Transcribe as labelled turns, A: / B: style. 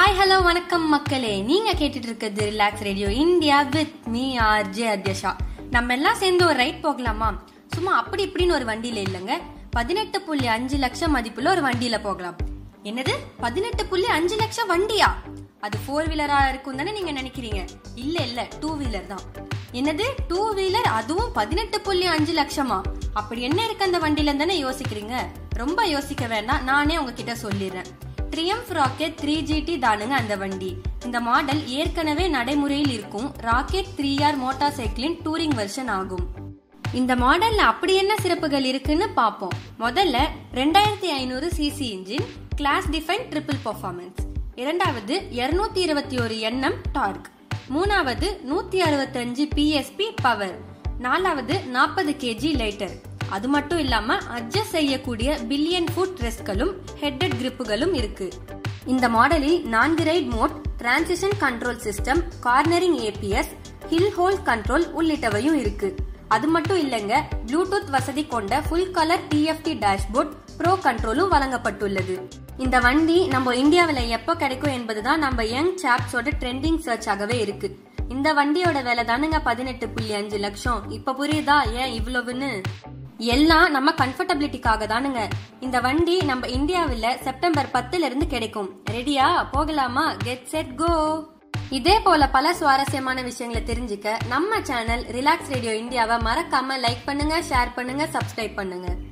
A: hi hello வணக்கம் மக்களே நீங்க கேட்டுட்டு இருக்கிறது relax radio India with me R J Adyasha நம்ம எல்லாம் சேர்ந்து ஒரு ரைட் போகலாமா சும்மா அப்படி இப்படின்னு ஒரு வண்டியில இல்லைங்க பதினெட்டு புள்ளி அஞ்சு லட்சம் மதிப்புல ஒரு வண்டியில போகலாம் என்னது பதினெட்டு புள்ளி அஞ்சு லட்சம் வண்டியா அது ஃபோர் வீலரா இருக்கும் தானே நீங்க நினைக்கிறீங்க இல்ல இல்ல டூ வீலர் தான் என்னது டூ வீலர் அதுவும் பதினெட்டு புள்ளி அஞ்சு லட்சமா அப்படி என்ன இருக்கு அந்த வண்டியில தானே யோசிக்கிறீங்க ரொம்ப யோசிக்க வேண்டாம் நானே உங்ககிட்ட சொல்லிடுறேன் ட்ரியம்ஃப் ராக்கெட் த்ரீ ஜிடி தானுங்க அந்த வண்டி இந்த மாடல் ஏற்கனவே நடைமுறையில் இருக்கும் ராக்கெட் த்ரீ ஆர் மோட்டார் சைக்கிளின் டூரிங் வெர்ஷன் ஆகும் இந்த மாடல்ல அப்படி என்ன சிறப்புகள் இருக்குன்னு பார்ப்போம் முதல்ல ரெண்டாயிரத்தி ஐநூறு CC engine class define triple performance இரண்டாவது இருநூத்தி இருபத்தி ஒரு என்எம் டார்க் மூணாவது நூத்தி அறுபத்தஞ்சு பிஎஸ்பி பவர் நாலாவது நாற்பது கேஜி லைட்டர் அது மட்டும் இல்லாம அட்ஜஸ்ட் செய்யக்கூடிய பில்லியன் ஃபுட் ரெஸ்ட்களும் ஹெட்டட் கிரிப்புகளும் இருக்கு இந்த மாடலில் நான்கு ride mode transition control system cornering ABS hill hold control உள்ளிட்டவையும் இருக்கு அது மட்டும் இல்லைங்க ப்ளூடூத் வசதி கொண்ட full colour TFT dashboard pro கண்ட்ரோலும் வழங்கப்பட்டுள்ளது இந்த வண்டி நம்ம இந்தியாவில் எப்போ கிடைக்கும் என்பதுதான் நம்ம யங் சாப்ஸோட ட்ரெண்டிங் சர்ச்சாகவே இருக்கு இந்த வண்டியோட விலை தானுங்க பதினெட்டு புள்ளி அஞ்சு லட்சம் இப்ப புரியுதா ஏன் இவ்வளவுன்னு எல்லாம் நம்ம கம்ஃபர்டபிலிட்டிக்காக தானுங்க இந்த வண்டி நம்ம இந்தியாவில் செப்டம்பர் பத்துல இருந்து கிடைக்கும் ரெடியா போகலாமா கெட் செட் கோ இதே போல பல சுவாரஸ்யமான விஷயங்களை தெரிஞ்சுக்க நம்ம சேனல் ரிலாக்ஸ் ரேடியோ இந்தியாவை மறக்காம லைக் பண்ணுங்க ஷேர் பண்ணுங்க சப்ஸ்கிரைப் பண்ணுங்க